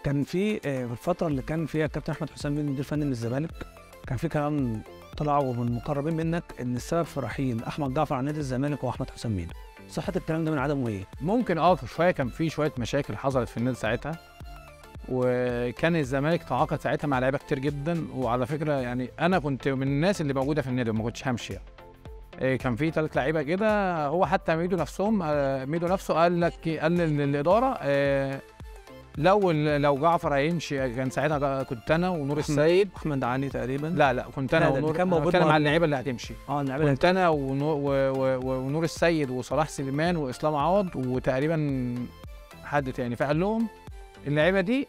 كان في آه، في الفتره اللي كان فيها الكابتن احمد حسام مدير فني للزمالك كان في كلام طلعوا من المقربين منك ان السبب في رحيل احمد جعفر عن نادي الزمالك هو احمد حسام ميدو صحه الكلام ده من عدمه ايه؟ ممكن اه في شويه كان في شويه مشاكل حصلت في النادي ساعتها وكان الزمالك تعاقد ساعتها مع لعيبه كتير جدا وعلى فكره يعني انا كنت من الناس اللي موجوده في النادي وما كنتش همشي يعني. إيه، كان في ثلاث لعيبه كده هو حتى ميدو نفسهم آه، ميدو نفسه قال لك قال للاداره آه، لو لو جعفر هيمشي كان ساعتها كنت انا ونور السيد احمد علي تقريبا لا لا كنت انا لا، ده اللي ونور كان موجود بتكلم مع- على اللعيبه اللي هتمشي اه اللعيبه كنت انا ونور, و- و- و- ونور السيد وصلاح سليمان واسلام عوض وتقريبا حد تاني فقال لهم اللعيبه دي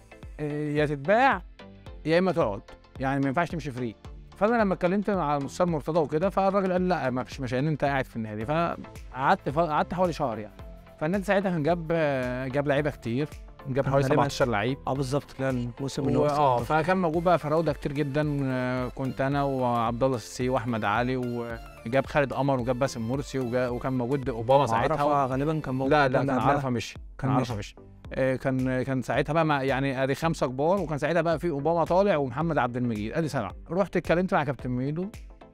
آه، يا تتباع يا اما تقعد يعني ما ينفعش تمشي فري فانا لما اتكلمت مع الاستاذ مرتضى وكده فالراجل قال لا ما فيش مشاكل انت قاعد في النادي فقعدت ف- قعدت حوالي شهر يعني فالنادي ساعتها كان جاب آه، جاب لعيبه كتير جاب حوالي غالباً 17 لعيب اه بالظبط لا الموسم اللي و- هو اه فكان موجود بقى فراوده كتير جدا آه، كنت انا وعبد الله السي واحمد علي وجاب خالد قمر وجاب باسم مرسي وجا- وكان موجود اوباما ساعتها عرفه غالبا كان موجود لا لا كان كان قبلها. عرفه مشي كان كان عرفه مشي آه، كان كان ساعتها بقى مع يعني ادي خمسه كبار وكان ساعتها بقى في اوباما طالع ومحمد عبد المجيد ادي سبعه رحت اتكلمت مع كابتن ميدو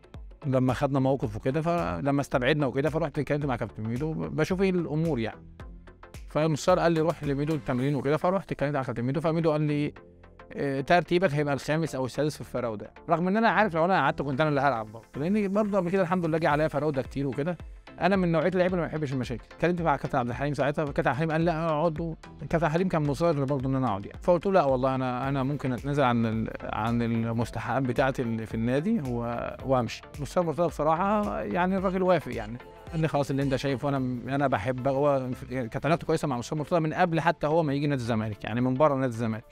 لما خدنا موقف وكده فلما استبعدنا وكده فرحت اتكلمت مع كابتن ميدو بشوف ايه الامور يعني فالمستشار قال لي روح لميدو التمرين وكده فرحت اتكلمت مع كابتن ميدو فميدو قال لي آه، ترتيبك هيبقى الخامس او السادس في الفراوده رغم ان انا عارف لو انا قعدت كنت انا اللي هلعب برضه لان برضه قبل كده الحمد لله جه عليا فراوده كتير وكده انا من نوعيه اللعيبه اللي ما بحبش المشاكل اتكلمت مع كابتن عبد الحليم ساعتها فكابتن عبد الحليم قال لا اقعد و- كابتن عبد الحليم كان مصر برضه ان انا اقعد يعني فقلت له لا والله انا انا ممكن اتنازل عن ال- عن المستحقات بتاعتي اللي في النادي و- وامشي مستر مرتضى بصراحه يعني الراجل وافق يعني قال لي خلاص اللي انت شايفه انا انا بحبك هو كانت علاقته كويسه مع مستر مرتضى من قبل حتى هو ما يجي نادي الزمالك يعني من بره نادي الزمالك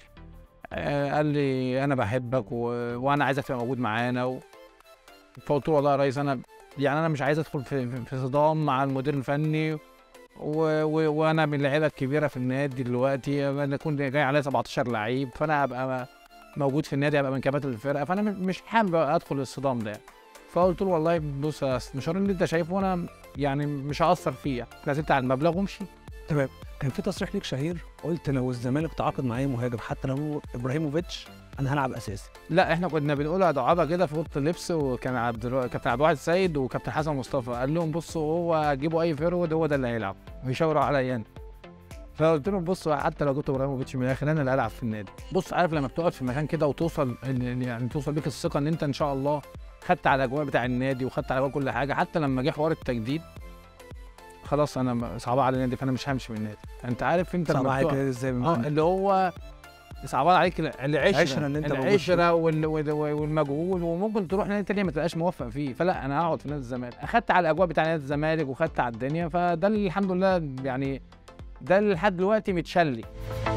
آه، قال لي انا بحبك و... وانا عايزك تبقى موجود معانا و... فقلت له والله يا ريس انا يعني انا مش عايز ادخل في في- في صدام مع المدير الفني و... و... وانا من اللعيبه الكبيره في النادي دلوقتي انا كنت جاي عليا 17 لعيب فانا هبقى موجود في النادي هبقى من كباتن الفرقه فانا م- مش حابب ادخل الصدام ده يعني. فقلت له والله بص يا أستاذ المشوار اللي انت شايفه انا يعني مش هاثر فيه يعني نزلت على المبلغ وامشي كان في تصريح ليك شهير قلت لو الزمالك تعاقد معايا مهاجم حتى لو هو ابراهيموفيتش انا هلعب اساسي لا احنا كنا بنقولها دعابه كده في اوضه اللبس وكان عبد الو... كابتن عبد الواحد السيد وكابتن حسن مصطفى قال لهم بصوا هو جيبوا اي فيرود هو ده اللي هيلعب ويشاوروا عليا انا فقلت لهم بصوا حتى لو كنت ابراهيموفيتش من الاخر انا اللي هلعب في النادي بص عارف لما بتقعد في مكان كده وتوصل ال- يعني توصل بيك الثقه ان انت ان شاء الله خدت على الاجواء بتاع النادي وخدت على اجواء كل حاجه حتى لما جه حوار التجديد خلاص انا م- صعبان على النادي فانا مش همشي من النادي انت عارف انت صعب لما عليك بتقعد- كده ازاي اه اللي هو صعبان عليك العشره العشرة اللي انت موجود العشره وال... وال... والمجهول وممكن تروح نادي تاني ما تبقاش موفق فيه فلا انا هقعد في نادي الزمالك اخدت على الاجواء بتاع نادي الزمالك وخدت على الدنيا فده اللي الحمد لله يعني ده اللي لحد دلوقتي متشلي